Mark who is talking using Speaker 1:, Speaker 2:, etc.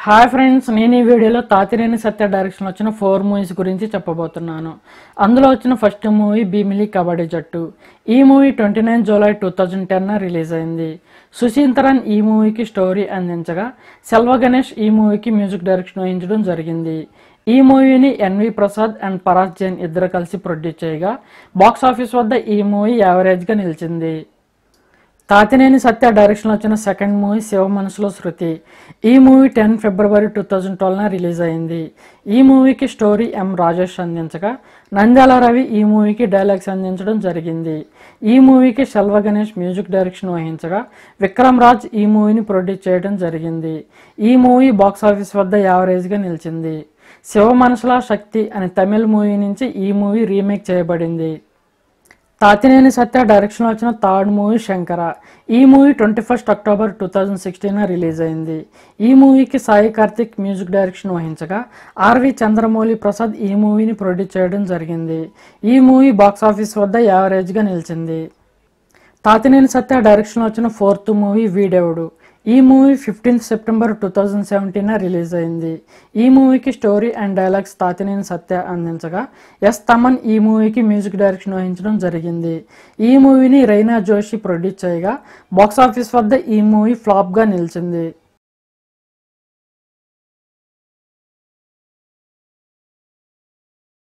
Speaker 1: hi friends నేను ఈ వీడియోలో తాతినేని సత్య డైరెక్షన్ వచ్చిన ఫోర్ మూవీస్ గురించి చెప్పబోతున్నాను అందులో వచ్చిన ఫస్ట్ మూవీ భీమిలి కబడ్డీ జట్టు ఈ movie twenty nine July two thousand ten release అయింది సుశీంతరన్ ఈ మూవీకి స్టోరీ అందించగా సెల్వ గణేష్ ఈ మూవీకి మ్యూజిక్ డైరెక్షన్ వహించడం జరిగింది ఈ మూవీని ఎన్వి ప్రసాద్ అండ్ పరాజ్ జైన్ ఇద్దరు కలిసి ప్రొడ్యూస్ చేయగా బాక్స్ ఆఫీస్ వద్ద ఈ మూవీ యావరేజ్గా నిలిచింది తాతినేని సత్య డైరెక్షన్ వచ్చిన సెకండ్ మూవీ శివ మనసులో శృతి ఈ movie ten February two thousand ట్వెల్వ్న రిలీజ్ అయింది ఈ మూవీకి స్టోరీ ఎం రాజేష్ అందించగా నంద్యాల రవి ఈ మూవీకి డైలాగ్స్ అందించడం జరిగింది ఈ మూవీకి శల్వ గణేష్ మ్యూజిక్ డైరెక్షన్ వహించగా విక్రమ్ రాజ్ ఈ మూవీని ప్రొడ్యూస్ చేయడం జరిగింది ఈ మూవీ బాక్స్ ఆఫీస్ వద్ద యావరేజ్గా నిలిచింది శివ మనసులా శక్తి అనే తమిళ మూవీ నుంచి ఈ మూవీ రీమేక్ చేయబడింది తాతినేని సత్య డైరెక్షన్ వచ్చిన థర్డ్ మూవీ శంకర ఈ movie twenty first October two thousand sixteen release అయింది ఈ మూవీకి సాయి కార్తిక్ మ్యూజిక్ డైరెక్షన్ వహించగా ఆర్వి చంద్రమౌళి ప్రసాద్ ఈ మూవీని ప్రొడ్యూస్ చేయడం జరిగింది ఈ మూవీ బాక్స్ ఆఫీస్ వద్ద యావరేజ్గా నిలిచింది తాతినేని సత్య డైరెక్షన్ వచ్చిన ఫోర్త్ మూవీ వీడెవడు ఈ movie fifteenth September two thousand seventeen release అయింది ఈ మూవీకి story and dialogues Tatineni Satya అందించగా ఎస్ తమన్ ఈ మూవీకి మ్యూజిక్ డైరెక్షన్ వహించడం జరిగింది ఈ మూవీని రైనా జోషి ప్రొడ్యూస్ చేయగా బాక్స్ ఆఫీస్ వద్ద ఈ మూవీ ఫ్లాప్గా నిలిచింది